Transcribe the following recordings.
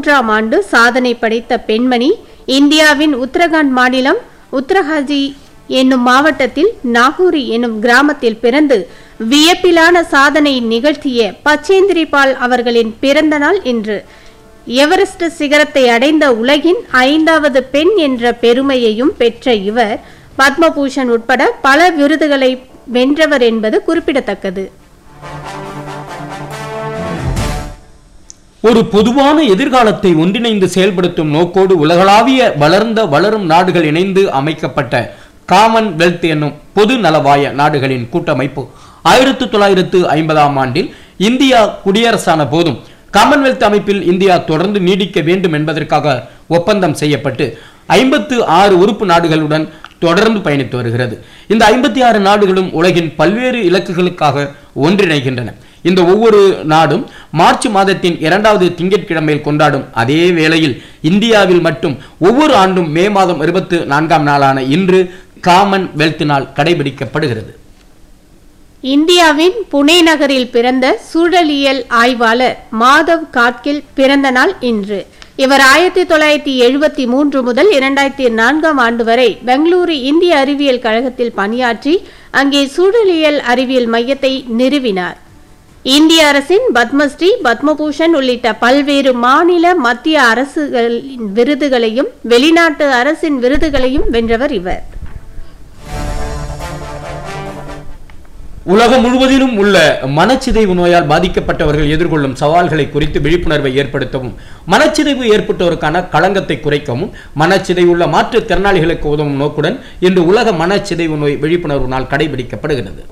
மூன்றாம் ஆண்டு சாதனை படைத்த பெண்மணி இந்தியாவின் உத்தரகாண்ட் மாநிலம் உத்தரஹாஜி என்னும் மாவட்டத்தில் நாகூரி என்னும் கிராமத்தில் பிறந்து வியப்பிலான சாதனை நிகழ்த்திய பச்சேந்திரி பால் அவர்களின் பிறந்த நாள் இன்று எவரெஸ்ட் சிகரத்தை அடைந்த உலகின் ஐந்தாவது பெண் என்ற பெருமையையும் பெற்ற இவர் பத்மபூஷன் உட்பட பல விருதுகளை வென்றவர் என்பது குறிப்பிடத்தக்கது ஒரு பொதுவான எதிர்காலத்தை ஒன்றிணைந்து செயல்படுத்தும் நோக்கோடு உலகளாவிய வளர்ந்த வளரும் நாடுகள் இணைந்து அமைக்கப்பட்ட காமன்வெல்த் என்னும் பொது நலவாய நாடுகளின் கூட்டமைப்பு ஆயிரத்து தொள்ளாயிரத்து ஐம்பதாம் ஆண்டில் இந்தியா குடியரசான போதும் காமன்வெல்த் அமைப்பில் இந்தியா தொடர்ந்து நீடிக்க வேண்டும் என்பதற்காக ஒப்பந்தம் செய்யப்பட்டு ஐம்பத்து ஆறு உறுப்பு நாடுகளுடன் தொடர்ந்து பயணித்து வருகிறது இந்த ஐம்பத்தி ஆறு நாடுகளும் உலகின் பல்வேறு இலக்குகளுக்காக ஒன்றிணைகின்றன இந்த ஒவ்வொரு நாடும் மார்ச் மாதத்தின் இரண்டாவது திங்கட்கிழமையில் கொண்டாடும் அதே வேளையில் இந்தியாவில் மட்டும் ஒவ்வொரு ஆண்டும் மே மாதம் இருபத்து நான்காம் நாளான இன்று காமன்வெல்த் நாள் கடைபிடிக்கப்படுகிறது இந்தியாவின் புனே நகரில் பிறந்த சூழலியல் ஆய்வாளர் மாதவ் காட்கில் பிறந்த நாள் இன்று இவர் ஆயிரத்தி தொள்ளாயிரத்தி எழுபத்தி மூன்று முதல் இரண்டாயிரத்தி நான்காம் ஆண்டு வரை பெங்களூரு இந்திய அறிவியல் கழகத்தில் பணியாற்றி அங்கே சூழலியல் அறிவியல் மையத்தை நிறுவினார் இந்திய அரசின் பத்மஸ்ரீ பத்மபூஷன் உள்ளிட்ட பல்வேறு மாநில மத்திய அரசுகளின் விருதுகளையும் வெளிநாட்டு அரசின் விருதுகளையும் வென்றவர் இவர் உலகம் முழுவதிலும் உள்ள மனச்சிதைவு நோயால் பாதிக்கப்பட்டவர்கள் எதிர்கொள்ளும் சவால்களை குறித்து விழிப்புணர்வை ஏற்படுத்தவும் மனச்சிதைவு ஏற்பட்டோருக்கான களங்கத்தை குறைக்கவும் மனச்சிதைவுள்ள மாற்றுத்திறனாளிகளுக்கு உதவும் நோக்குடன் இன்று உலக மனச்சிதைவு நோய் விழிப்புணர்வு நாள் கடைபிடிக்கப்படுகிறது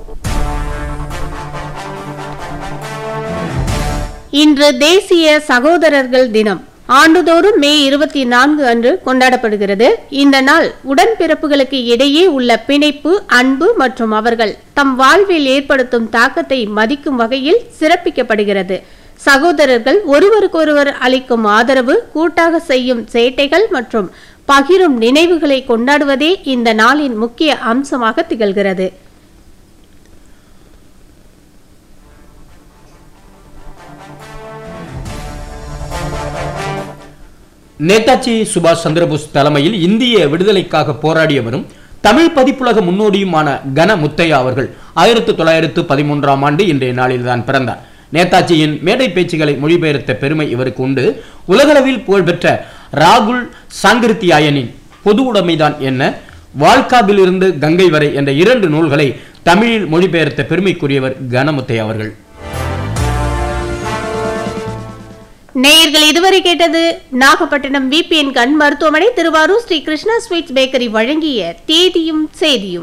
இன்று தேசிய சகோதரர்கள் தினம் ஆண்டுதோறும் மே இருபத்தி நான்கு அன்று கொண்டாடப்படுகிறது இந்த நாள் உடன்பிறப்புகளுக்கு இடையே உள்ள பிணைப்பு அன்பு மற்றும் அவர்கள் தம் வாழ்வில் ஏற்படுத்தும் தாக்கத்தை மதிக்கும் வகையில் சிறப்பிக்கப்படுகிறது சகோதரர்கள் ஒருவருக்கொருவர் அளிக்கும் ஆதரவு கூட்டாக செய்யும் சேட்டைகள் மற்றும் பகிரும் நினைவுகளை கொண்டாடுவதே இந்த நாளின் முக்கிய அம்சமாக திகழ்கிறது நேதாஜி சுபாஷ் சந்திரபோஸ் தலைமையில் இந்திய விடுதலைக்காக போராடியவரும் தமிழ் பதிப்புலக முன்னோடியுமான கன முத்தையா அவர்கள் ஆயிரத்து தொள்ளாயிரத்து பதிமூன்றாம் ஆண்டு இன்றைய நாளில்தான் பிறந்தார் நேதாஜியின் மேடை பேச்சுகளை மொழிபெயர்த்த பெருமை இவருக்கு உண்டு உலகளவில் புகழ்பெற்ற ராகுல் சாங்கிருத்தியாயனின் பொது உடைமைதான் என்ன வாழ்காபிலிருந்து கங்கை வரை என்ற இரண்டு நூல்களை தமிழில் மொழிபெயர்த்த பெருமைக்குரியவர் கனமுத்தையா அவர்கள் நேயர்கள் இதுவரை கேட்டது நாகப்பட்டினம் விபிஎன் கண் மருத்துவமனை திருவாரூர் ஸ்ரீ கிருஷ்ணா ஸ்வீட்ஸ் பேக்கரி வழங்கிய தேதியும் செய்தியும்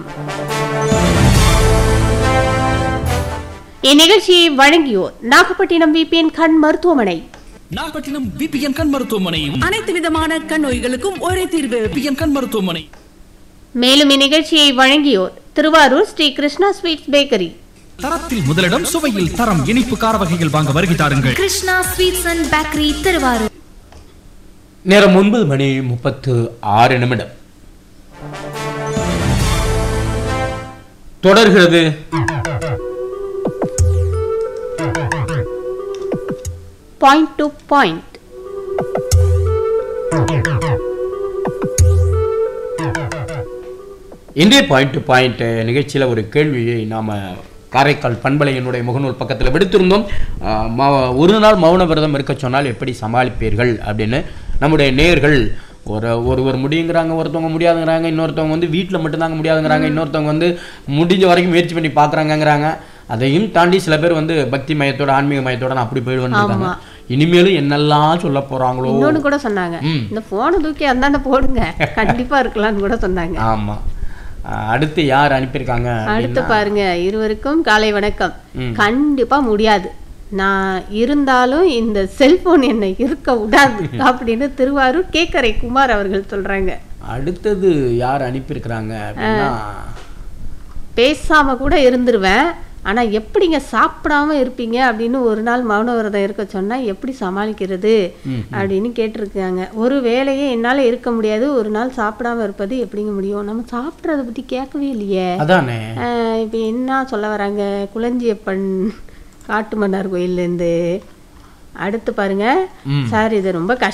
இந்நிகழ்ச்சியை வழங்கியோர் நாகப்பட்டினம் விபிஎன் கண் மருத்துவமனை நாகப்பட்டினம் விபிஎன் கண் மருத்துவமனையும் அனைத்து விதமான கண் நோய்களுக்கும் ஒரே தீர்வு விபிஎன் கண் மருத்துவமனை மேலும் இந்நிகழ்ச்சியை வழங்கியோர் திருவாரூர் ஸ்ரீ கிருஷ்ணா ஸ்வீட்ஸ் பேக்கரி தரத்தில் முதலிடம் சுவையில் தரம் இனிப்பு கார வகைகள் வாங்க வருகை தாருங்கள் Krishna sweets and bakery Thiruvarur நேரம் ஒன்பது மணி முப்பத்து ஆறு நிமிடம் தொடர்கிறது பாயிண்ட் டு பாயிண்ட் இன்றைய பாயிண்ட் டு பாயிண்ட் நிகழ்ச்சியில் ஒரு கேள்வியை நாம் காரைக்கால் பண்பலையினுடைய முகநூல் பக்கத்தில் விடுத்திருந்தோம் ஆஹ் ம- ஒரு நாள் மௌன விரதம் இருக்க சொன்னால் எப்படி சமாளிப்பீர்கள் அப்படின்னு நம்முடைய நேயர்கள் ஒரு ஒருவர் முடியுங்கிறாங்க ஒருத்தவங்க முடியாதுங்கிறாங்க இன்னொருத்தவங்க வந்து வீட்டில் மட்டும்தாங்க முடியாதுங்கிறாங்க இன்னொருத்தவங்க வந்து முடிஞ்ச வரைக்கும் முயற்சி பண்ணி பார்க்குறாங்கங்கிறாங்க அதையும் தாண்டி சில பேர் வந்து பக்தி மயத்தோட ஆன்மீக மயத்தோட நான் அப்படி போயிடுவேன்னு இருக்காங்க இனிமேலும் என்னெல்லாம் சொல்ல போறாங்களோ இன்னொன்னு கூட சொன்னாங்க ம். இந்த போனை தூக்கி அந்தாண்ட போடுங்க கண்டிப்பா இருக்கலாம்னு கூட சொன்னாங்க ஆமா ஆஹ் அடுத்து யார் அனுப்பியிருக்காங்க அடுத்து அப்படின்னா, பாருங்க இருவருக்கும் காலை வணக்கம் ம். கண்டிப்பா முடியாது நான் இருந்தாலும் இந்த செல்போன் என்னை இருக்க விடாது அப்படின்னு திருவாரூர் கேக்கரை குமார் அவர்கள் சொல்றாங்க அடுத்தது யார் அனுப்பியிருக்கிறாங்க அப்படின்னா பேசாம கூட இருந்துருவேன் ஆனா எப்படிங்க சாப்பிடாம இருப்பீங்க அப்படின்னு ஒரு நாள் மௌன விரதம் இருக்க சொன்னா எப்படி சமாளிக்கிறது ம், அப்படின்னு கேட்டிருக்காங்க ஒரு வேலையே என்னால இருக்க முடியாது ஒரு நாள் சாப்பிடாம இருப்பது எப்படிங்க முடியும் நம்ம சாப்பிட்றத பத்தி கேட்கவே இல்லையே அதானே ஆஹ் இப்ப என்ன சொல்ல வராங்க குளஞ்சியப்பன் காட்டுமன்னார் கோயில்லேருந்து அடுத்து பாருங்க ம். சார் இது ரொம்ப கஷ்டம்